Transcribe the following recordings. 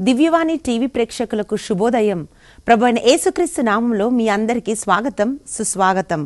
దివ్యవాణి TV ప్రేక్షకులకు శుభోదయం ప్రభు అయిన యేసుక్రీస్తు నామంలో మీ అందరికీ స్వాగతం సుస్వాగతం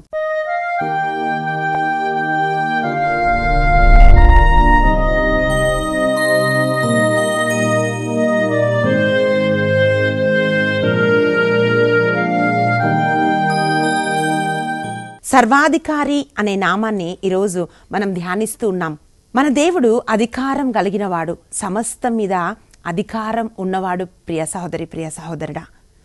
సర్వాధికారి అనే నామాన్ని ఈరోజు మనం ధ్యానిస్తూ ఉన్నాం మన దేవుడు అధికారం కలిగినవాడు సమస్తం మీద అధికారం ఉన్నవాడు ప్రియ సహోదరి ప్రియ సహోదరుడా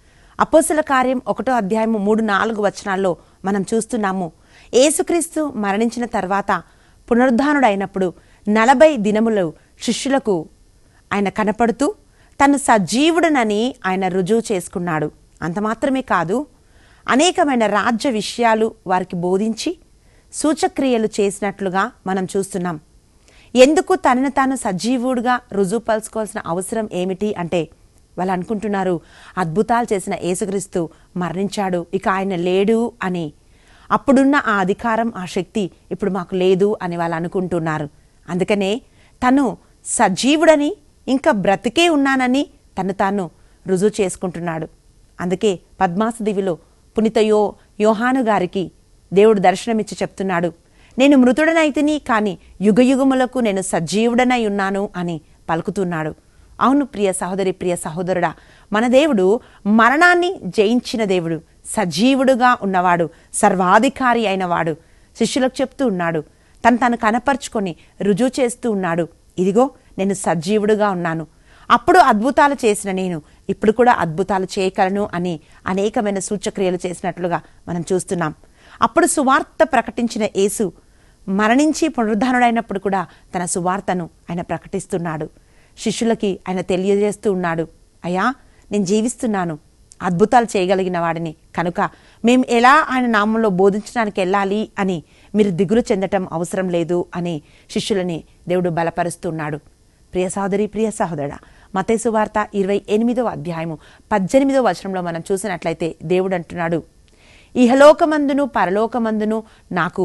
అపోసల కార్యం ఒకటో అధ్యాయము మూడు నాలుగు వచనాల్లో మనం చూస్తున్నాము యేసుక్రీస్తు మరణించిన తర్వాత పునరుద్ధానుడైనప్పుడు నలభై దినములు శిష్యులకు ఆయన కనపడుతూ తను సజీవుడనని ఆయన రుజువు చేసుకున్నాడు అంత మాత్రమే కాదు అనేకమైన రాజ్య విషయాలు వారికి బోధించి సూచక్రియలు చేసినట్లుగా మనం చూస్తున్నాం ఎందుకు తనను తాను సజీవుడుగా రుజువుపరుచుకోవాల్సిన అవసరం ఏమిటి అంటే వాళ్ళు అనుకుంటున్నారు అద్భుతాలు చేసిన యేసుక్రీస్తు మరణించాడు ఇక ఆయన లేడు అని అప్పుడున్న ఆ అధికారం ఆ శక్తి ఇప్పుడు మాకు లేదు అని వాళ్ళు అనుకుంటున్నారు అందుకనే తను సజీవుడని ఇంకా బ్రతికే ఉన్నానని తను తాను రుజువు చేసుకుంటున్నాడు అందుకే పద్మాస దివిలో పునిత యో యోహాను గారికి దేవుడు దర్శనమిచ్చి చెప్తున్నాడు నేను మృతుడనైతిని కాని యుగయుగములకు నేను సజీవుడనై ఉన్నాను అని పలుకుతున్నాడు అవును ప్రియ సహోదరి ప్రియ సహోదరుడా మన దేవుడు మరణాన్ని జయించిన దేవుడు సజీవుడుగా ఉన్నవాడు సర్వాధికారి అయినవాడు శిష్యులకు చెప్తూ ఉన్నాడు తను తను కనపరుచుకొని రుజువు చేస్తూ ఉన్నాడు ఇదిగో నేను సజీవుడుగా ఉన్నాను అప్పుడు అద్భుతాలు చేసిన నేను ఇప్పుడు కూడా అద్భుతాలు చేయగలను అని అనేకమైన సూచక్రియలు చేసినట్లుగా మనం చూస్తున్నాం అప్పుడు సువార్త ప్రకటించిన యేసు మరణించి పునరుద్ధానుడైనప్పుడు కూడా తన సువార్తను ఆయన ప్రకటిస్తున్నాడు శిష్యులకి ఆయన తెలియజేస్తూ ఉన్నాడు అయ్యా నేను జీవిస్తున్నాను అద్భుతాలు చేయగలిగిన వాడిని కనుక మేము ఎలా ఆయన నామంలో బోధించడానికి వెళ్ళాలి అని మీరు దిగులు చెందటం అవసరం లేదు అని శిష్యులని దేవుడు బలపరుస్తున్నాడు ప్రియ సహోదరి ప్రియ సహోదరుడా మతేసు వార్త ఇరవై ఎనిమిదవ అధ్యాయము పద్దెనిమిదవ వచనంలో మనం చూసినట్లయితే దేవుడు అంటున్నాడు ఇహలోకమందును పరలోకమందును నాకు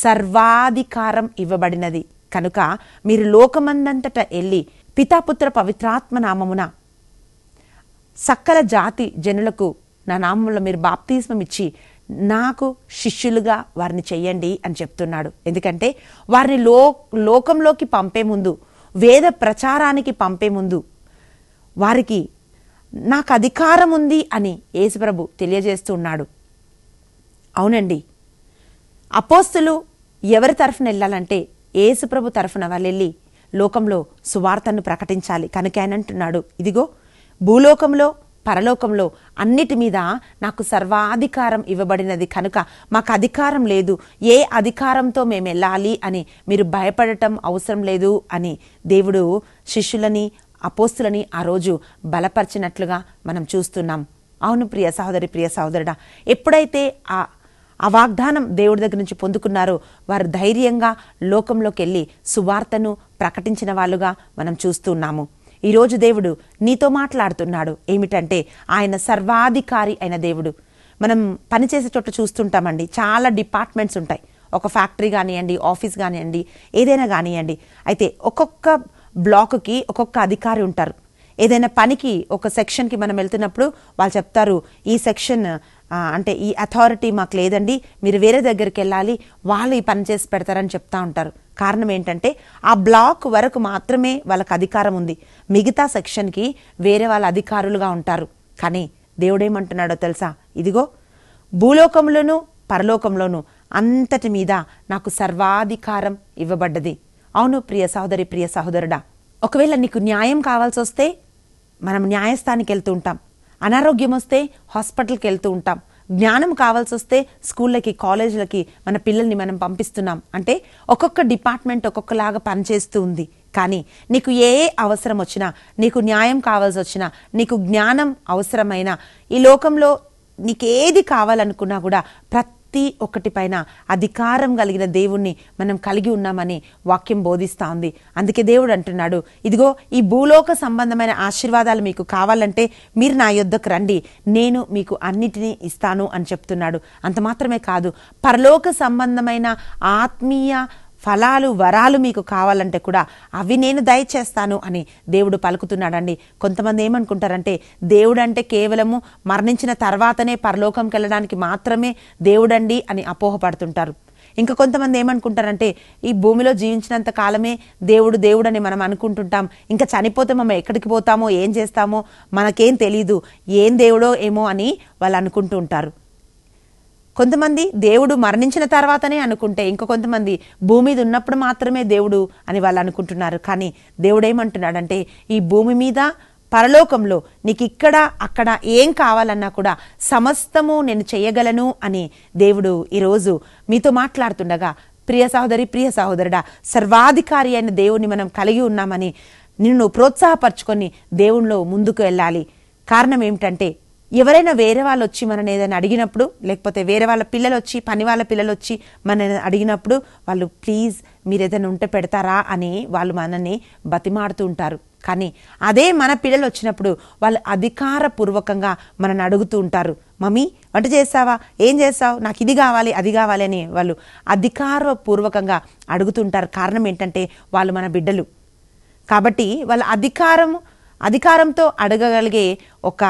సర్వాధికారం ఇవ్వబడినది కనుక మీరు లోకమందంతట వెళ్ళి పితాపుత్ర పవిత్రాత్మ నామమున సకల జాతి జనులకు నా నామంలో మీరు బాప్తిస్మం ఇచ్చి నాకు శిష్యులుగా వారిని చెయ్యండి అని చెప్తున్నాడు ఎందుకంటే వారిని లో లోకంలోకి పంపే ముందు వేద ప్రచారానికి పంపే ముందు వారికి నాకు అధికారం ఉంది అని యేసుప్రభు తెలియజేస్తున్నాడు అవునండి అపోస్తులు ఎవరి తరఫున వెళ్ళాలంటే యేసుప్రభు తరఫున వాళ్ళు వెళ్ళి లోకంలో సువార్తను ప్రకటించాలి కనుక ఆయన అంటున్నాడు ఇదిగో భూలోకంలో పరలోకంలో అన్నిటి మీద నాకు సర్వాధికారం ఇవ్వబడినది కనుక మాకు అధికారం లేదు ఏ అధికారంతో మేము వెళ్ళాలి అని మీరు భయపడటం అవసరం లేదు అని దేవుడు శిష్యులని అపోస్తులని ఆ రోజు బలపరిచినట్లుగా మనం చూస్తున్నాం అవును ప్రియ సహోదరి ప్రియ సహోదరుడా ఎప్పుడైతే ఆ ఆ వాగ్దానం దేవుడి దగ్గర నుంచి పొందుకున్నారో వారు ధైర్యంగా లోకంలోకి వెళ్ళి సువార్తను ప్రకటించిన వాళ్ళుగా మనం చూస్తున్నాము ఈరోజు దేవుడు నీతో మాట్లాడుతున్నాడు ఏమిటంటే ఆయన సర్వాధికారి అయిన దేవుడు మనం పనిచేసే చోట చూస్తుంటామండి చాలా డిపార్ట్మెంట్స్ ఉంటాయి ఒక ఫ్యాక్టరీ కానివ్వండి ఆఫీస్ కానివ్వండి ఏదైనా కానివ్వండి అయితే ఒక్కొక్క బ్లాక్కి ఒక్కొక్క అధికారి ఉంటారు ఏదైనా పనికి ఒక సెక్షన్కి మనం వెళ్తున్నప్పుడు వాళ్ళు చెప్తారు ఈ సెక్షన్ అంటే ఈ అథారిటీ మాకు లేదండి మీరు వేరే దగ్గరికి వెళ్ళాలి వాళ్ళు ఈ పని చేసి పెడతారని చెప్తా ఉంటారు కారణం ఏంటంటే ఆ బ్లాక్ వరకు మాత్రమే వాళ్ళకి అధికారం ఉంది మిగతా సెక్షన్కి వేరే వాళ్ళ అధికారులుగా ఉంటారు కానీ దేవుడేమంటున్నాడో తెలుసా ఇదిగో భూలోకంలోనూ పరలోకంలోనూ అంతటి మీద నాకు సర్వాధికారం ఇవ్వబడ్డది అవును ప్రియ సహోదరి ప్రియ సహోదరుడా ఒకవేళ నీకు న్యాయం కావాల్సి వస్తే మనం న్యాయస్థానికి వెళ్తూ ఉంటాం అనారోగ్యం వస్తే హాస్పిటల్కి వెళ్తూ ఉంటాం జ్ఞానం కావాల్సి వస్తే స్కూళ్ళకి కాలేజీలకి మన పిల్లల్ని మనం పంపిస్తున్నాం అంటే ఒక్కొక్క డిపార్ట్మెంట్ ఒక్కొక్కలాగా పనిచేస్తూ ఉంది కానీ నీకు ఏ అవసరం వచ్చినా నీకు న్యాయం కావాల్సి వచ్చినా నీకు జ్ఞానం అవసరమైన ఈ లోకంలో నీకేది కావాలనుకున్నా కూడా ప్రతి ఒక్కటి పైన అధికారం కలిగిన దేవుణ్ణి మనం కలిగి ఉన్నామని వాక్యం బోధిస్తా ఉంది అందుకే దేవుడు అంటున్నాడు ఇదిగో ఈ భూలోక సంబంధమైన ఆశీర్వాదాలు మీకు కావాలంటే మీరు నా యొద్దకు రండి నేను మీకు అన్నిటినీ ఇస్తాను అని చెప్తున్నాడు అంత మాత్రమే కాదు పరలోక సంబంధమైన ఆత్మీయ ఫలాలు వరాలు మీకు కావాలంటే కూడా అవి నేను దయచేస్తాను అని దేవుడు పలుకుతున్నాడండి కొంతమంది ఏమనుకుంటారంటే దేవుడు అంటే కేవలము మరణించిన తర్వాతనే పరలోకంకి వెళ్ళడానికి మాత్రమే దేవుడండి అని అపోహపడుతుంటారు ఇంకా కొంతమంది ఏమనుకుంటారంటే ఈ భూమిలో జీవించినంత కాలమే దేవుడు దేవుడు అని మనం అనుకుంటుంటాం ఇంకా చనిపోతే మనం ఎక్కడికి పోతామో ఏం చేస్తామో మనకేం తెలీదు ఏం దేవుడో ఏమో అని వాళ్ళు అనుకుంటూ ఉంటారు కొంతమంది దేవుడు మరణించిన తర్వాతనే అనుకుంటే ఇంకో కొంతమంది భూమి మీద ఉన్నప్పుడు మాత్రమే దేవుడు అని వాళ్ళు అనుకుంటున్నారు కానీ దేవుడు ఏమంటున్నాడంటే ఈ భూమి మీద పరలోకంలో నీకు ఇక్కడ అక్కడ ఏం కావాలన్నా కూడా సమస్తము నేను చేయగలను అని దేవుడు ఈరోజు మీతో మాట్లాడుతుండగా ప్రియ సహోదరి ప్రియ సహోదరుడా సర్వాధికారి అయిన దేవుని మనం కలిగి ఉన్నామని నిన్ను ప్రోత్సాహపరచుకొని దేవునిలో ముందుకు వెళ్ళాలి కారణం ఏమిటంటే ఎవరైనా వేరే వాళ్ళు వచ్చి మనని ఏదైనా అడిగినప్పుడు లేకపోతే వేరే వాళ్ళ పిల్లలు వచ్చి పని వాళ్ళ పిల్లలు వచ్చి మనని అడిగినప్పుడు వాళ్ళు ప్లీజ్ మీరు ఏదైనా ఉంటే పెడతారా అని వాళ్ళు మనని బతిమాడుతూ ఉంటారు కానీ అదే మన పిల్లలు వచ్చినప్పుడు వాళ్ళు అధికారపూర్వకంగా మనని అడుగుతూ ఉంటారు మమ్మీ వంట చేస్తావా ఏం చేస్తావు నాకు ఇది కావాలి అది కావాలి అని వాళ్ళు అధికారపూర్వకంగా అడుగుతుంటారు కారణం ఏంటంటే వాళ్ళు మన బిడ్డలు కాబట్టి వాళ్ళ అధికారం అధికారంతో అడగగలిగే ఒక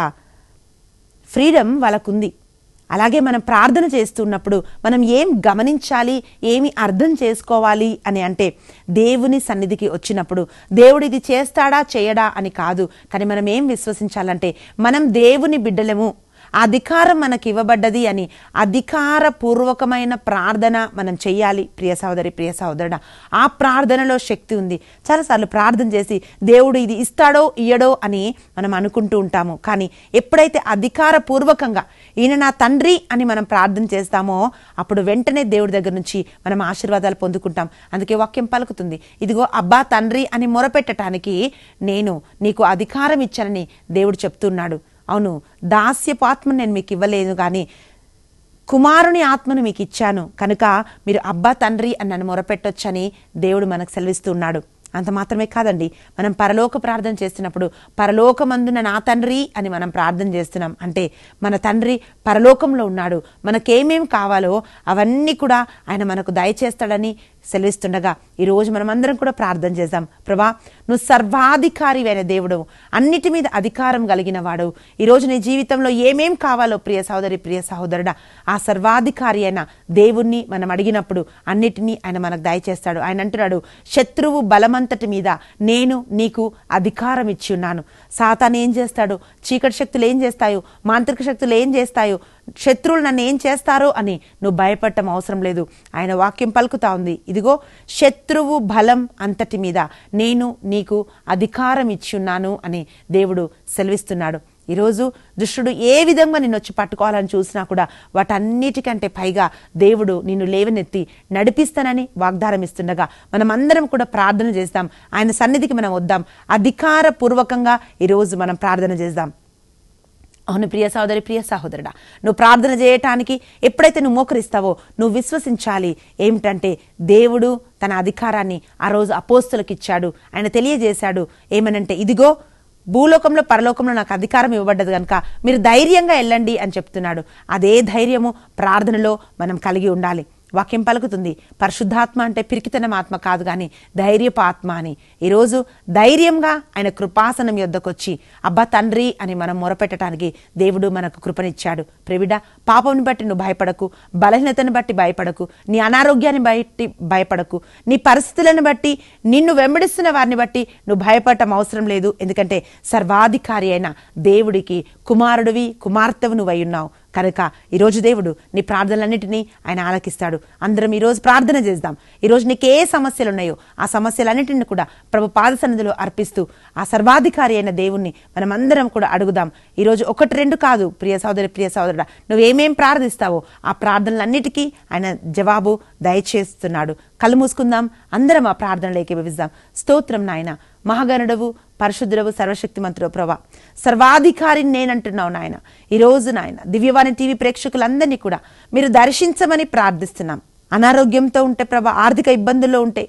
ఫ్రీడమ్ వాళ్ళకుంది అలాగే మనం ప్రార్థన చేస్తున్నప్పుడు మనం ఏం గమనించాలి ఏమి అర్థం చేసుకోవాలి అని అంటే దేవుని సన్నిధికి వచ్చినప్పుడు దేవుడు ఇది చేస్తాడా చేయడా అని కాదు కానీ మనం ఏం విశ్వసించాలంటే మనం దేవుని బిడ్డలము ఆ అధికారం మనకి ఇవ్వబడ్డది అని అధికారపూర్వకమైన ప్రార్థన మనం చెయ్యాలి ప్రియ సహోదరి ప్రియ సహోదరుడ ఆ ప్రార్థనలో శక్తి ఉంది చాలాసార్లు ప్రార్థన చేసి దేవుడు ఇది ఇస్తాడో ఇయ్యడో అని మనం అనుకుంటూ ఉంటాము కానీ ఎప్పుడైతే అధికారపూర్వకంగా ఈయన నా తండ్రి అని మనం ప్రార్థన చేస్తామో అప్పుడు వెంటనే దేవుడి దగ్గర నుంచి మనం ఆశీర్వాదాలు పొందుకుంటాం అందుకే వాక్యం పలుకుతుంది ఇదిగో అబ్బా తండ్రి అని మొరపెట్టడానికి నేను నీకు అధికారం ఇచ్చానని దేవుడు చెప్తున్నాడు అవును దాస్యపు ఆత్మను నేను మీకు ఇవ్వలేదు కానీ కుమారుని ఆత్మను మీకు ఇచ్చాను కనుక మీరు అబ్బా తండ్రి అని నన్ను మొరపెట్టొచ్చని దేవుడు మనకు సెలవిస్తున్నాడు అంత మాత్రమే కాదండి మనం పరలోక ప్రార్థన చేస్తున్నప్పుడు పరలోకమందున నా తండ్రి అని మనం ప్రార్థన చేస్తున్నాం అంటే మన తండ్రి పరలోకంలో ఉన్నాడు మనకేమేం కావాలో అవన్నీ కూడా ఆయన మనకు దయచేస్తాడని సెలవిస్తుండగా ఈరోజు మనం అందరం కూడా ప్రార్థన చేద్దాం ప్రభా నువ్వు సర్వాధికారి అయిన దేవుడు అన్నిటి మీద అధికారం కలిగిన వాడు ఈరోజు నీ జీవితంలో ఏమేం కావాలో ప్రియ సహోదరి ప్రియ సహోదరుడా ఆ సర్వాధికారి అయిన దేవుణ్ణి మనం అడిగినప్పుడు అన్నిటినీ ఆయన మనకు దయచేస్తాడు ఆయన అంటున్నాడు శత్రువు బలమంతటి మీద నేను నీకు అధికారం ఇచ్చి ఉన్నాను సాతాన్ ఏం చేస్తాడు చీకటి శక్తులు ఏం చేస్తాయో మాంత్రిక శక్తులు ఏం చేస్తాయో శత్రువులు నన్ను ఏం చేస్తారో అని నువ్వు భయపడటం అవసరం లేదు ఆయన వాక్యం పలుకుతా ఉంది ఇదిగో శత్రువు బలం అంతటి మీద నేను నీకు అధికారం ఇచ్చున్నాను అని దేవుడు సెలవిస్తున్నాడు ఈరోజు దుష్టుడు ఏ విధంగా నిన్ను వచ్చి పట్టుకోవాలని చూసినా కూడా వాటన్నిటికంటే పైగా దేవుడు నిన్ను లేవనెత్తి నడిపిస్తానని వాగ్దానం ఇస్తుండగా మనం అందరం కూడా ప్రార్థన చేస్తాం ఆయన సన్నిధికి మనం వద్దాం అధికారపూర్వకంగా ఈరోజు మనం ప్రార్థన చేద్దాం అవును ప్రియ సహోదరి ప్రియ సహోదరుడా నువ్వు ప్రార్థన చేయటానికి ఎప్పుడైతే నువ్వు మోకరిస్తావో నువ్వు విశ్వసించాలి ఏమిటంటే దేవుడు తన అధికారాన్ని ఆ రోజు అపోస్తులకు ఇచ్చాడు ఆయన తెలియజేశాడు ఏమనంటే ఇదిగో భూలోకంలో పరలోకంలో నాకు అధికారం ఇవ్వబడ్డది కనుక మీరు ధైర్యంగా వెళ్ళండి అని చెప్తున్నాడు అదే ధైర్యము ప్రార్థనలో మనం కలిగి ఉండాలి వాక్యం పలుకుతుంది పరిశుద్ధాత్మ అంటే పిరికితనం ఆత్మ కాదు కానీ ధైర్యపు ఆత్మ అని ఈరోజు ధైర్యంగా ఆయన కృపాసనం యొద్దకొచ్చి అబ్బా తండ్రి అని మనం మొరపెట్టడానికి దేవుడు మనకు కృపనిచ్చాడు ప్రివిడ పాపంని బట్టి నువ్వు భయపడకు బలహీనతను బట్టి భయపడకు నీ అనారోగ్యాన్ని బట్టి భయపడకు నీ పరిస్థితులను బట్టి నిన్ను వెంబడిస్తున్న వారిని బట్టి నువ్వు భయపడటం అవసరం లేదు ఎందుకంటే సర్వాధికారి అయిన దేవుడికి కుమారుడివి కుమార్తెవు నువ్వై ఉన్నావు కనుక ఈరోజు దేవుడు నీ ప్రార్థనలన్నిటినీ ఆయన ఆలకిస్తాడు అందరం ఈరోజు ప్రార్థన చేద్దాం ఈరోజు నీకు ఏ సమస్యలు ఉన్నాయో ఆ సమస్యలన్నింటిని కూడా ప్రభు పాద సన్నిధిలో అర్పిస్తూ ఆ సర్వాధికారి అయిన దేవుణ్ణి మనం అందరం కూడా అడుగుదాం ఈరోజు ఒకటి రెండు కాదు ప్రియ సోదరి ప్రియ సోదరుడా నువ్వేమేం ప్రార్థిస్తావో ఆ ప్రార్థనలన్నిటికీ ఆయన జవాబు దయచేస్తున్నాడు కళ్ళు మూసుకుందాం అందరం ఆ ప్రార్థనలోకి వివిద్దాం స్తోత్రం నాయన మహాగణుడవు పరిశుద్ధుడవు సర్వశక్తిమంతుడు ప్రభా సర్వాధికారిని నేనంటున్నావు నాయన ఈరోజు నాయన దివ్యవాణి టీవీ ప్రేక్షకులందరినీ కూడా మీరు దర్శించమని ప్రార్థిస్తున్నాం అనారోగ్యంతో ఉంటే ప్రభా ఆర్థిక ఇబ్బందుల్లో ఉంటే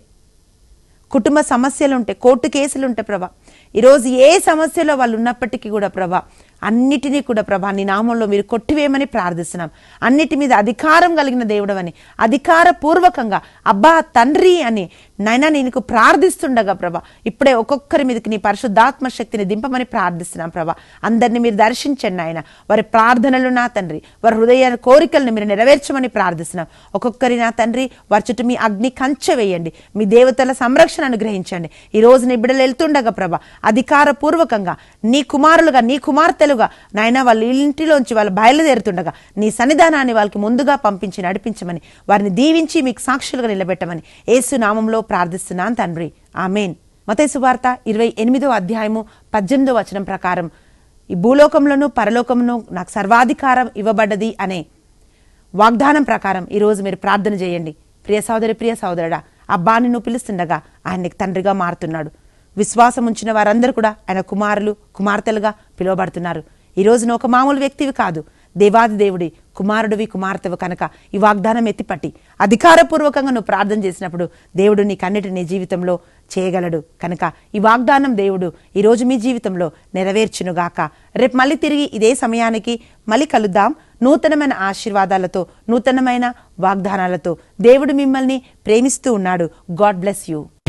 కుటుంబ సమస్యలు ఉంటే కోర్టు కేసులు ఉంటే ప్రభా ఈరోజు ఏ సమస్యలో వాళ్ళు ఉన్నప్పటికీ కూడా ప్రభా అన్నిటినీ కూడా ప్రభా నీ నామంలో మీరు కొట్టివేయమని ప్రార్థిస్తున్నాం అన్నిటి మీద అధికారం కలిగిన దేవుడవని అధికారపూర్వకంగా అబ్బా తండ్రి అని నైనా నేను ప్రార్థిస్తుండగా ప్రభా ఇప్పుడే ఒక్కొక్కరి మీదకి నీ పరిశుద్ధాత్మ శక్తిని దింపమని ప్రార్థిస్తున్నాం ప్రభా అందరిని మీరు దర్శించండి ఆయన వారి ప్రార్థనలు నా తండ్రి వారి హృదయ కోరికలను మీరు నెరవేర్చమని ప్రార్థిస్తున్నాం ఒక్కొక్కరి నా తండ్రి వారి చుట్టూ మీ అగ్ని కంచె వేయండి మీ దేవతల సంరక్షణ అనుగ్రహించండి ఈ రోజు నీ బిడ్డలు వెళ్తుండగా ప్రభా అధికారపూర్వకంగా నీ కుమారులుగా నీ కుమార్తెలుగా నాయన వాళ్ళ ఇంటిలోంచి వాళ్ళు బయలుదేరుతుండగా నీ సన్నిధానాన్ని వాళ్ళకి ముందుగా పంపించి నడిపించమని వారిని దీవించి మీకు సాక్షులుగా నిలబెట్టమని యేసు నామంలో ప్రార్థిస్తున్నాను తండ్రి ఆమెన్ మతేసు వార్త ఇరవై ఎనిమిదో అధ్యాయము పద్దెనిమిదో వచనం ప్రకారం ఈ భూలోకంలోను పరలోకంలో నాకు సర్వాధికారం ఇవ్వబడ్డది అనే వాగ్దానం ప్రకారం ఈరోజు మీరు ప్రార్థన చేయండి ప్రియ సోదరి ప్రియ సోదరుడా అబ్బాని నువ్వు పిలుస్తుండగా ఆయన నీకు తండ్రిగా మారుతున్నాడు విశ్వాసం ఉంచిన వారందరూ కూడా ఆయన కుమారులు కుమార్తెలుగా పిలువబడుతున్నారు ఈ రోజున ఒక మామూలు వ్యక్తివి కాదు దేవాది దేవుడి కుమారుడివి కుమార్తెవు కనుక ఈ వాగ్దానం ఎత్తిపట్టి అధికారపూర్వకంగా నువ్వు ప్రార్థన చేసినప్పుడు దేవుడు నీ కన్నిటి నీ జీవితంలో చేయగలడు కనుక ఈ వాగ్దానం దేవుడు ఈరోజు మీ జీవితంలో నెరవేర్చునుగాక రేపు మళ్ళీ తిరిగి ఇదే సమయానికి మళ్ళీ కలుద్దాం నూతనమైన ఆశీర్వాదాలతో నూతనమైన వాగ్దానాలతో దేవుడు మిమ్మల్ని ప్రేమిస్తూ ఉన్నాడు గాడ్ బ్లెస్ యూ